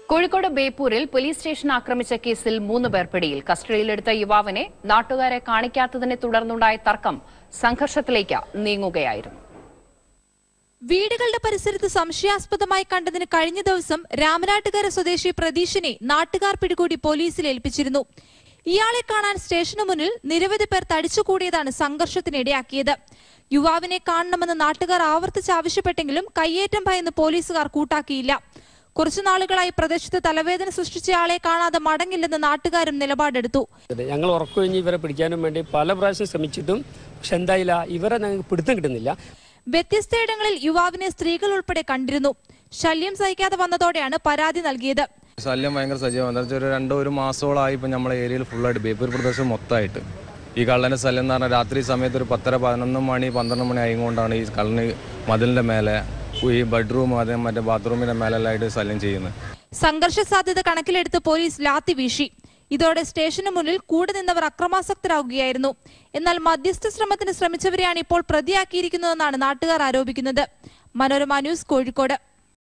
Kozhikode ബേപ്പൂരിൽ police station ആക്രമിച്ച കേസിൽ മൂന്ന് പേർ പിടിയിൽ കസ്റ്റഡിയിലെടുത്ത യുവാവിനെ നാട്ടുകാരെ കാണിക്കാത്തതിനെ തുടർന്നുണ്ടായ തർക്കം സംഘർഷത്തിലേക്ക് നീങ്ങുകയായിരുന്നു വീടുകളുടെ പരിസരത്ത് സംശയാസ്പദമായി കണ്ടതിന് കഴിഞ്ഞ ദിവസം രാമനാട്ടുകര സ്വദേശി പ്രതീഷിനെ നാട്ടുകാർ പിടികൂടി പോലീസിൽ ഏൽപ്പിച്ചിരുന്നു ഇയാളെ കാണാൻ സ്റ്റേഷനു മുന്നിൽ നിരവധി പേർ തടിച്ചുകൂടിയതാണ് സംഘർഷത്തിനിടയാക്കിയത് യുവാവിനെ കാണണമെന്ന് നാട്ടുകാർ ആവർത്തിച്ച് ആവശ്യപ്പെട്ടെങ്കിലും കയ്യേറ്റം ഭയന്ന് പോലീസുകാർ കൂട്ടാക്കിയില്ല കുറച്ചു നാളുകളായി പ്രദേശത്ത് തലവേദന സൃഷ്ടിച്ചയാളെ കാണാതെ മടങ്ങില്ലെന്ന് നാട്ടുകാരും നിലപാടെടുത്തു അതെ ഞങ്ങൾ ഉറക്കൊഴിഞ്ഞ് ഇവരെ പിടിക്കാനും വേണ്ടി പല പ്രാവശ്യം ശ്രമിച്ചിട്ടും പക്ഷെ എന്തായില്ല ഇവരെ ഞങ്ങൾക്ക് പിടുത്തം കിട്ടുന്നില്ല വ്യത്യസ്തയിടങ്ങളിൽ യുവാവിനെ സ്ത്രീകൾ ഉൾപ്പെടെ കണ്ടിരുന്നു ശല്യം സഹിക്കാതെ വന്നതോടെയാണ് പരാതി നൽകിയത് ശല്യം ഭയങ്കര സജീവമാണ് എന്താ വെച്ചാൽ ഒരു രണ്ടോ ഒരു മാസത്തോളമായി ഇപ്പം നമ്മളെ ഏരിയയിൽ ഫുള്ളായിട്ട് ബേപ്പൂർ പ്രദേശം മൊത്തമായിട്ട് ഈ കള്ളൻ്റെ ശല്യം എന്ന് പറഞ്ഞാൽ രാത്രി സമയത്ത് ഒരു പത്തര പതിനൊന്ന് മണി പന്ത്രണ്ട് മണി ആയതുകൊണ്ടാണ് ഈ കള്ളന് മതിലിൻ്റെ മേലെ ഈ ബെഡ്റൂം അതേ മറ്റേ ബാത്റൂമിൻ്റെ മേലെല്ലായിട്ട് ശല്യം ചെയ്യുന്നത് സംഘർഷ സാധ്യത കണക്കിലെടുത്ത് പോലീസ് ലാത്തി വീശി ഇതോടെ സ്റ്റേഷന് മുന്നിൽ കൂടെ നിന്നവർ അക്രമാസക്തരാകുകയായിരുന്നു എന്നാൽ മധ്യസ്ഥ ശ്രമത്തിന് ശ്രമിച്ചവരെയാണ് ഇപ്പോൾ പ്രതിയാക്കിയിരിക്കുന്നതെന്നാണ് നാട്ടുകാർ ആരോപിക്കുന്നത് മനോരമ ന്യൂസ് കോഴിക്കോട്